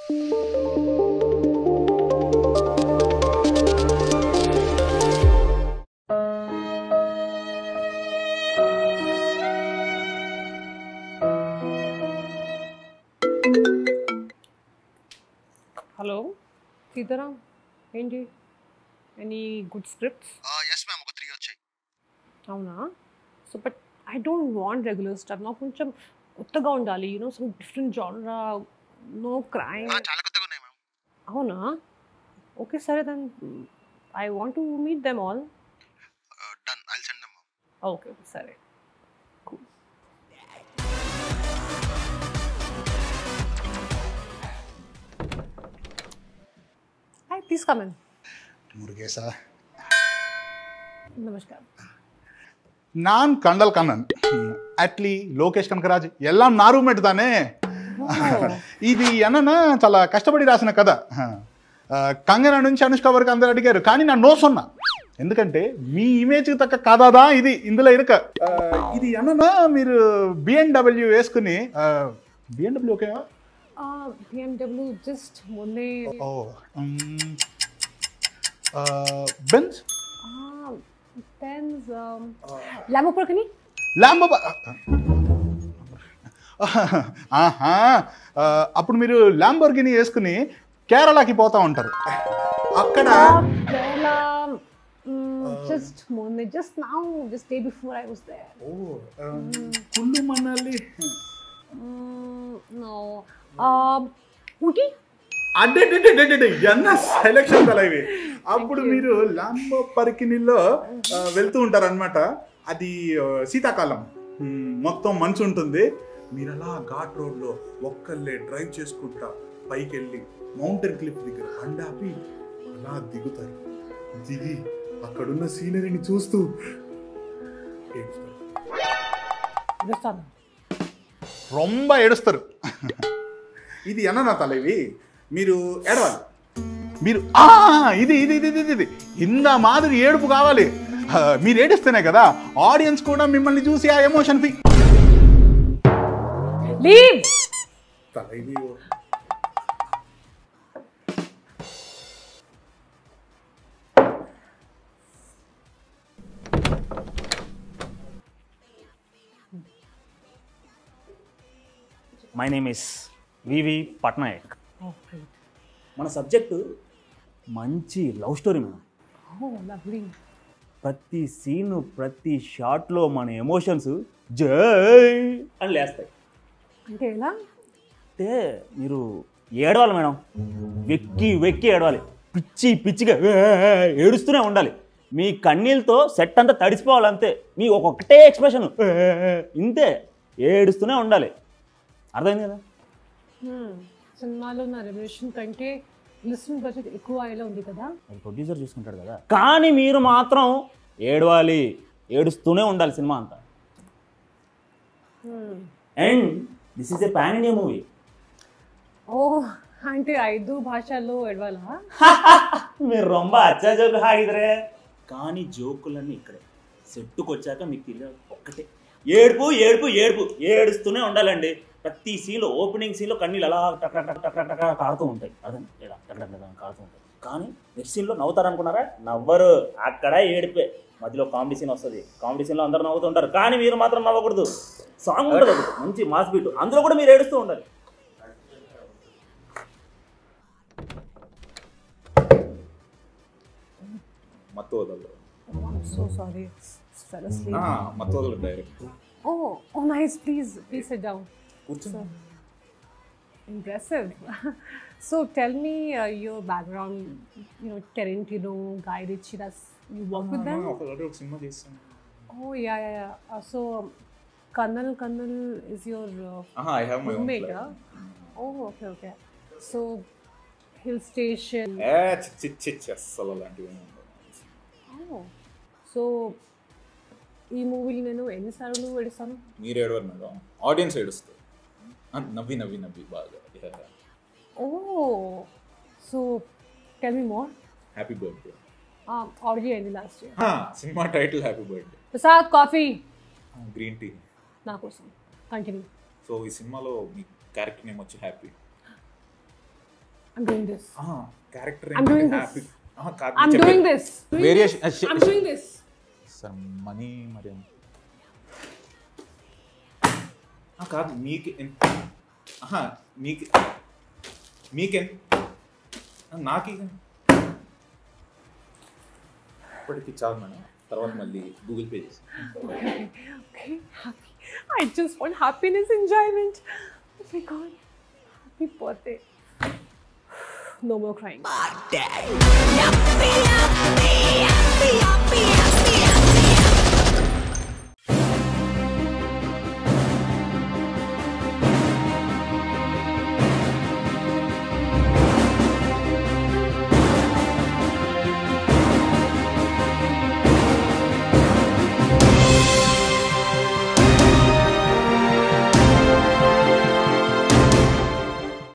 Hello Sitaram ఏంటి any good scripts yes ma'am ఒక three వచ్చాయి అవునా so but I don't want regular stuff నాకు కొంచెం కొత్తగా ఉండాలి యూనో సమ్ డిఫరెంట్ జానరా నో క్రైమ్ ఆ, చాలా కొత్తగా ఉన్నాయి మ్యామ్ అవునా ఓకే సరే then I want to meet them all done I'll send them okay సరే Cool. Hi, please come in. முருகேசா నమస్కారం நான் கண்டல் கண்ணன் అట్లీ లోకేష్ కనకరాజ్ ఎల్లాం నా రూమ్మేట్ తానే ఇది என்னன்னா చాలా కష్టపడి రాసిన కథ ఆ, కంగనా నుంచి అనుష్క వరకు అందరు అడిగారు కానీ నా నో సొన్నా ఎందుకంటే మీ ఇమేజ్కి తగ్గ కథదా ఇది ఇందులో ఇరక ఆ, ఇది என்னன்னா మీరు బిఎన్డబ్ల్యూ వేసుకుని బిఎన్డబ్ల్యూ ఓకే బిఎండబ్ల్యూ జస్ట్ మొన్నే ఓ బెంజ్ పెన్స్ లాంబోర్గిని ల్యాంబో ఆహా ఆ, అప్పుడు మీరు ల్యాంబోర్గిని వేసుకుని కేరళకి పోతా ఉంటారు అక్కడ కేరళ జస్ట్ మొన్నే just now just day before I was there ఓ, ఆ, కుళ్ళు మనాలి నో ఊటీ అడ్డే ఎన్న సెలక్షన్ తల ఇవి అప్పుడు మీరు ల్యాంబో పరికినిలో ఆ, వెళ్తూ ఉంటారనమాట అది ఆ, శీతాకాలం ఉమ్, మొత్తం మంచు ఉంటుంది మీరు అలా ఘాట్ రోడ్లో ఒక్కళ్ళే డ్రైవ్ చేసుకుంటా పైకి వెళ్ళి మౌంటైన్ క్లిఫ్ దగ్గర అండాపి అలా దిగుతారు దిగి అక్కడున్న సీనరీని చూస్తూ ఏడుస్తారు చూస్తాను రొంబ ఏడుస్తారు ఇది ఎన్న నా తల ఇవి మీరు ఏడవాలి మీరు ఆ ఇది ఇది ఇది ఇది ఇది ఇంత మాదిరి ఏడుపు కావాలి ఆ, మీరు ఏడిస్తేనే కదా ఆడియన్స్ కూడా మిమ్మల్ని చూసి ఆ ఎమోషన్ ఫీ లీవ్ తల ఇవి my name is V V Patnaik okay మన సబ్జెక్టు మంచి love story madam oh lovely ప్రతి సీను ప్రతి షాట్లో మన ఎమోషన్స్ జై అని లేస్తాయి అంటే ఎలా అంటే మీరు ఏడవాలి మేడం వెక్కి వెక్కి ఏడవాలి పిచ్చి పిచ్చిగా ఏ, ఏ, ఏ, ఏడుస్తూనే ఉండాలి మీ కన్నీళ్ళతో సెట్ అంతా తడిసిపోవాలి అంతే మీ ఒక్కొక్కటే ఎక్స్ప్రెషన్ ఇంతే ఏడుస్తూనే ఉండాలి అర్థమైంది కదా సినిమాలో నా రెవల్యూషన్ కంటే లిసన్ బడ్జెట్ ఎక్కువ అయ్యేలా ఉంది కదా అది ప్రొడ్యూసర్ చూసుకుంటాడు కదా కానీ మీరు మాత్రం ఏడవాలి ఏడుస్తూనే ఉండాలి సినిమా అంతా and this is a pan India movie ఓ అంటే ఐదు భాషల్లో ఎడవాలా మీరు రొంబ అచ్చా జోకు హాగిదరే కానీ జోకులన్నీ ఇక్కడే సెట్టుకు వచ్చాక మీకు తెలియదు ఒక్కటే ఏడుపు ఏడుపు ఏడుపు ఏడుస్తూనే ఉండాలండి ప్రతి సీన్లో ఓపెనింగ్ సీన్లో కన్నీళ్ళు అలా టక్ టక్ టక్ టక్ టక్ టక్ కారుతూ ఉంటాయి అర్థం లేదా టక్ టక్ టక్ కారుతూ ఉంటాయి కానీ నెక్స్ట్ సీన్లో నవ్వుతారు అనుకున్నారా నవ్వరు అక్కడ ఏడిపే మధ్యలో కామెడీ సీన్ వస్తుంది కామెడీ సీన్లో అందరూ నవ్వుతుంటారు కానీ మీరు మాత్రం నవ్వకూడదు సాంగ్ ఉంటుంది ఒకటి మంచి మాస్ బీట్ అందులో కూడా మీరు ఏడుస్తూ ఉండాలి మత్తోదలు సో సారీ ఫెల్ asleep. మత్తోదలు direct Oh, oh, nice. Please, please sit down. కూర్చొని Impressive. so tell me uh, your background. You know, Tarantino, Guy Ritchie. That's you work with them. ఒకసారి ఒక సినిమా చేస్తాను Oh yeah, yeah, yeah. Uh, so Kanal Kanal is your uh, I have my own roommate. huh? Oh, okay, okay. So Hill Station. ఏ చిచ్చి చిచ్చి అస్సలు అలాంటివి ఏమీ ఉండవు. Oh, so ఈ మూవీని నేను ఎన్నిసార్లు పెడతాను మీరు ఏడవరు మేడం ఆడియన్స్ ఏడుస్తారు ఆ, నవ్వి నవ్వి నవ్వి బాగా ఓ so tell me more happy birthday already అయింది last year cinema title happy birthday Prasad coffee green tea నా కోసం కంటిన్యూ సో ఈ సినిమాలో మీ క్యారెక్టర్ నేమ్ వచ్చి happy I'm doing this. Character I'm doing this. Happy కాదు I'm చెప్పేది. doing this. Doing Variation- this. uh, sh- I'm doing this. Sir money మరి ఆ, కాదు మీకు ఎన్- ఆహా, మీకు మీకెన్ నాకు ఇక- ఇప్పటికి చాలు మేడం తర్వాత మళ్ళీ గూగుల్ పే చేసి Okay, okay, happy. I just want happiness, enjoyment. Oh my god. Happy birthday. No more crying. Yuppie, yuppie, yuppie, yuppie.